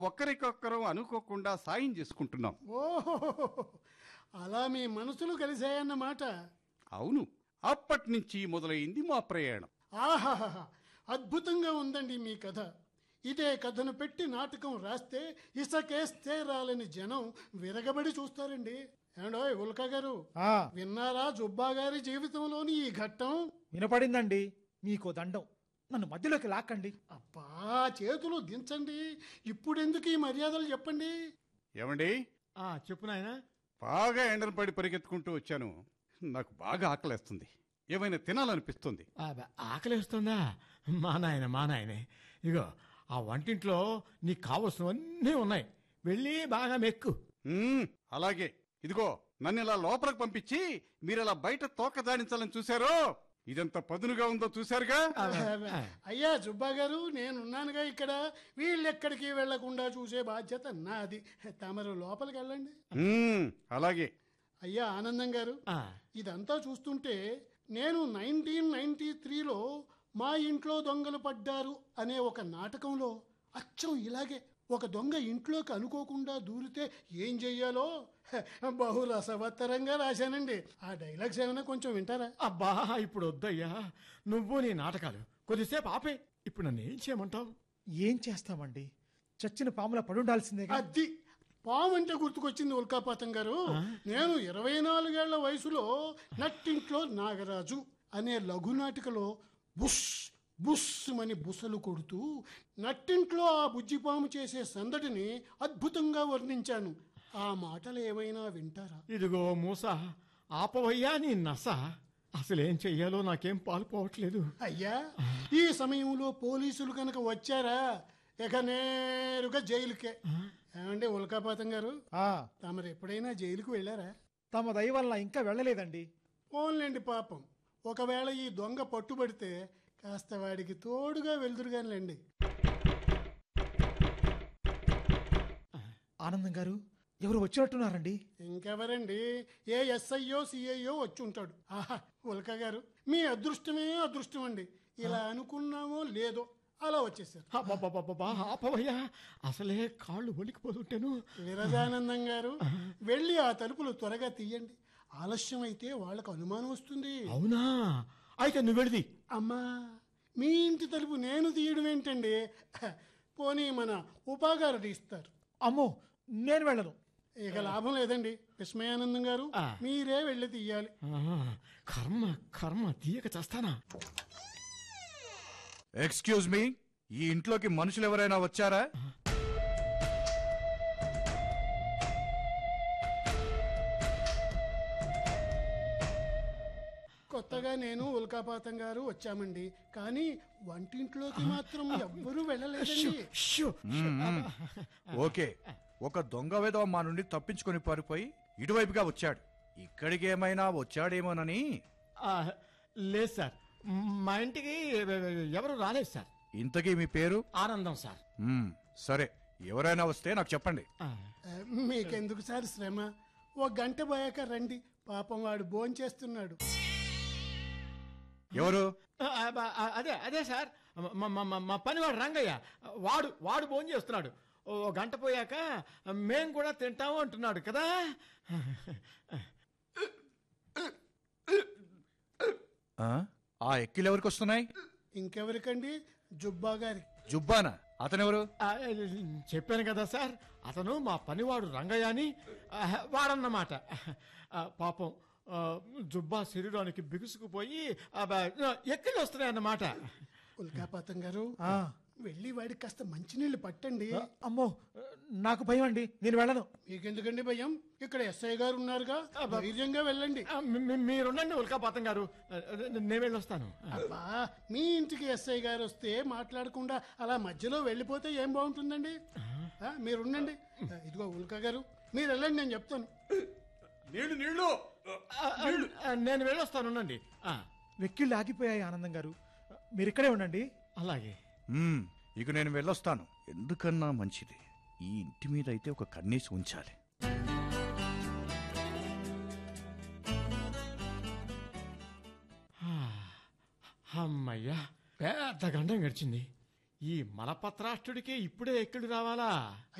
ఒకరికొకరు అనుకోకుండా సాయం చేసుకుంటున్నాం ఓహో అలా మీ మనసులు కలిశాయన్నమాట అవును అప్పటి నుంచి మొదలైంది మా ప్రయాణం ఆహాహా అద్భుతంగా ఉందండి మీ కథ ఇదే కథను పెట్టి నాటకం రాస్తే ఇసకేస్తే రాలని జనం విరగబడి చూస్తారండి ఏమండోయ్ ఉల్కా గారు ఆ విన్నారా జుబ్బా గారి జీవితంలోని ఈ ఘట్టం వినపడిందండి మీకో దండం నన్ను మధ్యలోకి లాక్కండి అబ్బా చేతులు దించండి ఇప్పుడెందుకు ఈ మర్యాదలు చెప్పండి ఏమండి ఆ చెప్పు నాయనా బాగా ఎండను పడి పరిగెత్తుకుంటూ వచ్చాను నాకు బాగా ఆకలేస్తుంది ఏమైనా తినాలనిపిస్తుంది ఆ, బ- ఆకలేస్తుందా మా నాయన మా నాయనే ఇగో ఆ వంటింట్లో నీకు కావలసినవన్నీ ఉన్నాయి వెళ్ళి బాగా మెక్కు మ్మ్, అలాగే ఇదిగో నన్ను ఇలా లోపలికి పంపించి మీరు ఇలా బయట తోక దాడించాలని చూశారో ఇదెంత పదునుగా ఉందో చూశారుగా అయ్యా జుబ్బా గారు నేనున్నానుగా ఇక్కడ వీళ్ళెక్కడికి వెళ్లకుండా చూసే బాధ్యత నాది తమరు లోపలికి వెళ్ళండి మ్మ్, అలాగే అయ్యా ఆనందం గారు ఆ, ఇదంతా చూస్తుంటే నేను నైన్టీన్ నైన్టీ త్రీలో మా ఇంట్లో దొంగలు పడ్డారు అనే ఒక నాటకంలో అచ్చం ఇలాగే ఒక దొంగ ఇంట్లోకి అనుకోకుండా దూరితే ఏం చెయ్యాలో హ, బహు రసవత్తరంగా రాశానండి ఆ డైలాగ్స్ ఏమైనా కొంచెం వింటారా అబ్బా ఇప్పుడు వద్దయ్యా నువ్వు నీ నాటకాలు కొద్దిసేపు ఆపే ఇప్పుడు నన్ను ఏం చేయమంటావు ఏం చేస్తామండి చచ్చిన పాముల పడుండాల్సిందేగా అది పాము అంటే గుర్తుకొచ్చింది ఉల్కాపాతం గారు నేను ఇరవై నాలుగేళ్ల వయసులో నట్టింట్లో నాగరాజు అనే లఘునాటికలో బుష్ బుష్ అని బుసలు కొడుతూ నట్టింట్లో ఆ బుజ్జిపాము చేసే సందడిని అద్భుతంగా వర్ణించాను ఆ మాటలు ఏమైనా వింటారా ఇదిగో మూస ఆపవయ్యా నీ నస అసలేం చెయ్యాలో నాకేం పాలుపోవట్లేదు అయ్యా ఈ సమయంలో పోలీసులు కనుక వచ్చారా ఇక నేరుగా జైలుకే ఏమండి ఉల్కాపాతం గారు ఆ తమరు ఎప్పుడైనా జైలుకు వెళ్ళారా తమ దయ వల్ల ఇంకా వెళ్ళలేదండి పోన్లేండి పాపం ఒకవేళ ఈ దొంగ పట్టుబడితే కాస్త వాడికి తోడుగా వెళ్తురుగానిలేండి ఆనందం గారు ఎవరు వచ్చినట్టున్నారండి ఇంకెవరండి ఏ ఎస్ఐయో సిఐయో వచ్చి ఉంటాడు ఆహా ఉల్క గారు మీ అదృష్టమే అదృష్టం అండి ఇలా అనుకున్నామో లేదో అలా వచ్చేసారు అబ్బబ్బబ్బబ్బా, ఆపవయ్యా అసలే కాళ్ళు వణికిపోతుంటేను విరజానందం గారు వెళ్ళి ఆ తలుపులు త్వరగా తీయండి ఆలస్యం అయితే వాళ్ళకు అనుమానం వస్తుంది అవునా అయితే నువ్వు వెళ్ళి అమ్మా మీ ఇంటి తలుపు నేను తీయడం ఏంటండి పోనీ మన ఉపాగారు తీస్తారు అమ్మో నేను వెళ్ళను ఇక లాభం లేదండి విస్మయానందం గారు ఆ. మీరే వెళ్ళి తీయాలి కర్మ కర్మ తీయక చేస్తానా ఎక్స్క్యూజ్ మీ ఈ ఇంట్లోకి మనుషులు ఎవరైనా వచ్చారా కొత్తగా నేను ఉల్కాపాతం గారు వచ్చామండి కానీ వంటింట్లోకి మాత్రం ఎవ్వరూ వెళ్ళలేదండి షూ. ఓకే ఒక దొంగ విధవ మా నుండి తప్పించుకొని పారిపోయి ఇటువైపుగా వచ్చాడు ఇక్కడికి ఏమైనా వచ్చాడేమోనని ఆ, లేదు సార్ మా ఇంటికి ఎవరు రాలేదు సార్ ఇంతకీ మీ పేరు ఆనందం సార్ మ్మ్, సరే ఎవరైనా వస్తే నాకు చెప్పండి ఆ, ఆ, మీకెందుకు సార్ శ్రమ ఓ గంట పోయాక రండి పాపం వాడు భోంచేస్తున్నాడు ఎవరు ఆ, ఆ, అదే అదే సార్ మా మా- మా- మా పనివాడు రంగయ్య వాడు వాడు భోజనం చేస్తున్నాడు ఓ గంట పోయాక మేం కూడా తింటాము అంటున్నాడు కదా ఆ? ఆ ఎక్కిలు ఎవరికి వస్తున్నాయి ఇంకెవరికండి జుబ్బా గారి జుబ్బానా అతనెవరు ఆ, చెప్పాను కదా సార్ అతను మా పనివాడు రంగయ్య అని ఆ, వాడన్నమాట ఆ, పాపం ఆ, జుబ్బా శరీరానికి బిగుసుకుపోయి ఆ, బ- ఎక్కిళ్ళు వస్తున్నాయన్నమాట ఉల్కాపాతం గారు ఆ వెళ్ళి వాడికి కాస్త మంచినీళ్ళు పట్టండి అమ్మో నాకు భయం అండి నేను వెళ్ళను మీకెందుకండి భయం ఇక్కడ ఎస్ఐ గారు ఉన్నారుగా ధైర్యంగా వెళ్ళండి ఆ, మీ- మీ- మీరుండండి ఉల్కాపాతం గారు ఆ, నేను వెళ్ళొస్తాను అబ్బా మీ ఇంటికి ఎస్ఐ గారు వస్తే మాట్లాడకుండా అలా మధ్యలో వెళ్ళిపోతే ఏం బాగుంటుందండి ఆ, మీరుండండి ఆ, ఇదిగో ఉల్కా గారు మీరు వెళ్ళండి నేను చెప్తాను నీళ్లు నీళ్లు ఆ, ఆ, నేను వెళ్ళొస్తాను ఉండండి ఆ, వెక్కిళ్ళు ఆగిపోయాయి ఆనందం గారు మీరు ఇక్కడే ఉండండి అలాగే మ్మ్, ఇక నేను వెళ్ళొస్తాను ఎందుకన్నా మంచిది ఈ ఇంటి మీద అయితే ఒక కన్నీసి ఉంచాలి ఆ, అమ్మయ్యా పెద్ద గండం గడిచింది ఈ మలపత్రాష్ట్రుడికి ఇప్పుడే ఎక్కడు రావాలా